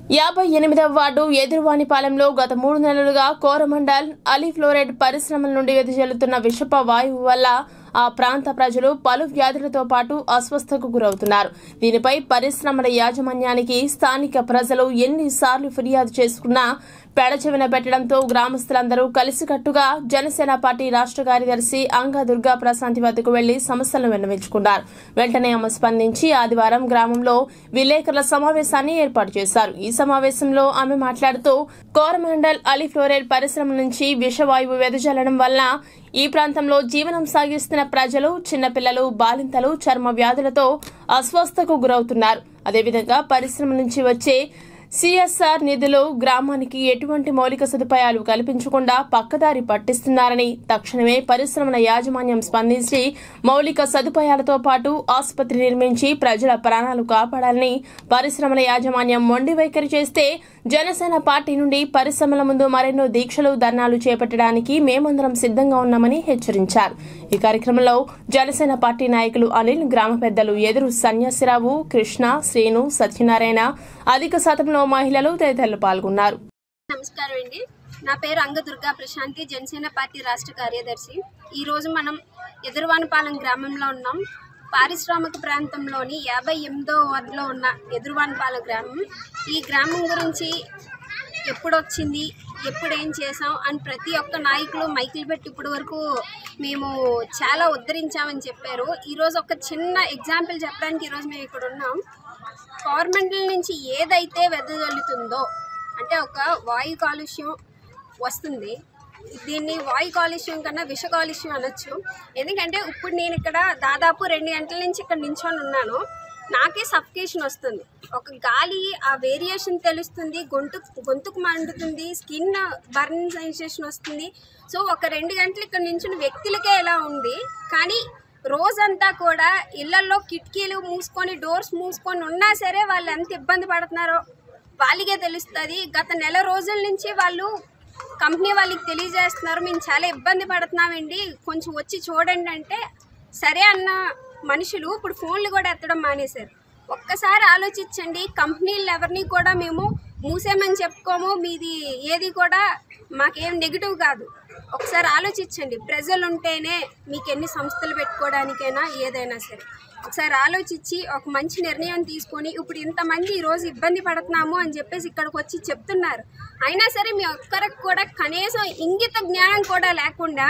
యాభై ఎనిమిదవ వార్డు ఎదురువాణిపాలెంలో గత మూడు నెలలుగా కోరమండల్ అలీఫ్లోరైడ్ పరిశ్రమల నుండి వెదజల్లుతున్న విషప వాయువు వల్ల ఆ ప్రాంత ప్రజలు పలు వ్యాధులతో పాటు అస్వస్థకు గురవుతున్నారు దీనిపై పరిశ్రమల యాజమాన్యానికి స్థానిక ప్రజలు ఎన్నిసార్లు ఫిర్యాదు చేసుకున్నా పెడచెవిన పెట్టడంతో గ్రామస్తులందరూ కలిసికట్టుగా జనసేన పార్టీ రాష్ట్ర కార్యదర్శి అంగా దుర్గా ప్రశాంతి వద్దకు వెళ్లి సమస్యలను విన్నవించుకున్నారు వెంటనే ఆమె స్పందించి ఆదివారం గ్రామంలో విలేకరుల సమావేశాన్ని ఏర్పాటు చేశారు ఈ సమావేశంలో ఆమె మాట్లాడుతూ కోరమండల్ అలీఫ్లోరైడ్ పరిశ్రమ నుంచి విషవాయువు వెదజల్లడం వల్ల ఈ ప్రాంతంలో జీవనం సాగిస్తున్న ప్రజలు చిన్నపిల్లలు బాలింతలు చర్మ వ్యాధులతో అస్వస్థకు గురవుతున్నారు అదేవిధంగా పరిశ్రమ నుంచి వచ్చే సిఎస్ఆర్ నిధులు గ్రామానికి ఎటువంటి మౌలిక సదుపాయాలు కల్పించకుండా పక్కదారి పట్టిస్తున్నారని తక్షణమే పరిశ్రమల యాజమాన్యం స్పందించి మౌలిక సదుపాయాలతో పాటు ఆసుపత్రి నిర్మించి ప్రజల ప్రాణాలు కాపాడాలని పరిశ్రమల యాజమాన్యం మొండి వైఖరి చేస్తే జనసేన పార్టీ నుండి పరిశ్రమల ముందు మరెన్నో దీక్షలు ధర్నాలు చేపట్టడానికి మేమందరం సిద్ధంగా ఉన్నామని హెచ్చరించారు ఈ కార్యక్రమంలో జనసేన పార్టీ నాయకులు అనిల్ గ్రామ పెద్దలు ఎదురు సన్యాసిరావు కృష్ణ శ్రీను సత్యనారాయణ అధిక శాతంలో మహిళలు తదితరులు పాల్గొన్నారు నమస్కారం అండి నా పేరు అంగ దుర్గా ప్రశాంతి జనసేన పార్టీ రాష్ట్ర కార్యదర్శి ఈరోజు మనం ఎదురువానపాలెం గ్రామంలో ఉన్నాం పారిశ్రామిక ప్రాంతంలోని యాభై ఎనిమిదో వార్డులో ఉన్న ఎదురువానపాలెం గ్రామం ఈ గ్రామం గురించి ఎప్పుడు వచ్చింది ఎప్పుడు ఏం చేసాం అని ప్రతి ఒక్క నాయకులు మైకులు పెట్టి ఇప్పటి వరకు మేము చాలా ఉద్ధరించామని చెప్పారు ఈరోజు ఒక చిన్న ఎగ్జాంపుల్ చెప్పడానికి ఈరోజు మేము ఇక్కడ ఉన్నాం గవర్నమెంట్ నుంచి ఏదైతే వెదజల్లుతుందో అంటే ఒక వాయు కాలుష్యం వస్తుంది దీన్ని వాయు కాలుష్యం కన్నా విష కాలుష్యం అనొచ్చు ఎందుకంటే ఇప్పుడు నేను ఇక్కడ దాదాపు రెండు గంటల నుంచి ఇక్కడ నించొని ఉన్నాను నాకే సఫికేషన్ వస్తుంది ఒక గాలి ఆ వేరియేషన్ తెలుస్తుంది గొంతు గొంతుకు మండుతుంది స్కిన్ బర్న్ సెన్సేషన్ వస్తుంది సో ఒక రెండు గంటలు ఇక్కడ నించున్న వ్యక్తులకే ఎలా ఉంది కానీ రోజంతా కూడా ఇళ్లలో కిటికీలు మూసుకొని డోర్స్ మూసుకొని ఉన్నా సరే వాళ్ళు ఎంత ఇబ్బంది పడుతున్నారో వాళ్ళకే తెలుస్తుంది గత నెల రోజుల నుంచి వాళ్ళు కంపెనీ వాళ్ళకి తెలియజేస్తున్నారు మేము చాలా ఇబ్బంది పడుతున్నామండి కొంచెం వచ్చి చూడండి అంటే సరే అన్న మనుషులు ఇప్పుడు ఫోన్లు కూడా ఎత్తడం మానేశారు ఒక్కసారి ఆలోచించండి కంపెనీలు ఎవరిని కూడా మేము మూసేమని చెప్పుకోము మీది ఏది కూడా మాకేం నెగిటివ్ కాదు ఒకసారి ఆలోచించండి ప్రజలు ఉంటేనే మీకు ఎన్ని సంస్థలు పెట్టుకోవడానికైనా ఏదైనా సరే ఒకసారి ఆలోచించి ఒక మంచి నిర్ణయం తీసుకొని ఇప్పుడు ఇంతమంది ఈరోజు ఇబ్బంది పడుతున్నాము అని చెప్పేసి ఇక్కడికి వచ్చి చెప్తున్నారు అయినా సరే మీ ఒక్కరికి కూడా కనీసం ఇంగిత జ్ఞానం కూడా లేకుండా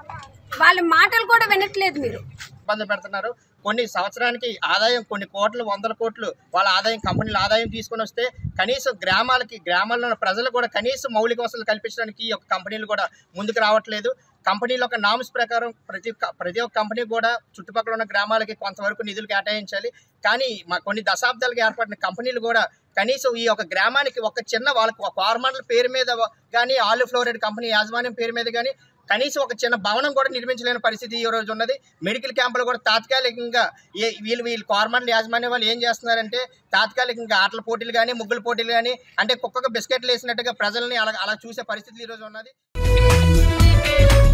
వాళ్ళ మాటలు కూడా వినట్లేదు మీరు ఇబ్బంది పెడుతున్నారు కొన్ని సంవత్సరానికి ఆదాయం కొన్ని కోట్లు వందల కోట్లు వాళ్ళ ఆదాయం కంపెనీల ఆదాయం తీసుకొని వస్తే కనీసం గ్రామాలకి గ్రామాల్లో ఉన్న ప్రజలు కూడా కనీసం మౌలిక వసతులు కల్పించడానికి ఈ యొక్క కంపెనీలు కూడా ముందుకు రావట్లేదు కంపెనీల యొక్క నామ్స్ ప్రకారం ప్రతి ఒక్క- ప్రతి ఒక్క కంపెనీ కూడా చుట్టుపక్కల ఉన్న గ్రామాలకి కొంతవరకు నిధులు కేటాయించాలి కానీ మా కొన్ని దశాబ్దాలుగా ఏర్పడిన కంపెనీలు కూడా కనీసం ఈ యొక్క గ్రామానికి ఒక చిన్న వాళ్ళకి ఒక ఫార్మర్ల పేరు మీద కానీ ఆలు ఫ్లోరైడ్ కంపెనీ యాజమాన్యం పేరు మీద కానీ కనీసం ఒక చిన్న భవనం కూడా నిర్మించలేని పరిస్థితి ఈ రోజు ఉన్నది మెడికల్ క్యాంపులు కూడా తాత్కాలికంగా ఏ వీళ్ళు వీళ్ళు కార్మర్ల యాజమాన్యం వాళ్ళు ఏం చేస్తున్నారంటే తాత్కాలికంగా ఆటల పోటీలు కానీ ముగ్గుల పోటీలు కానీ అంటే కుక్కకు బిస్కెట్లు వేసినట్టుగా ప్రజల్ని అలా అలా చూసే పరిస్థితి ఈ రోజు ఉన్నది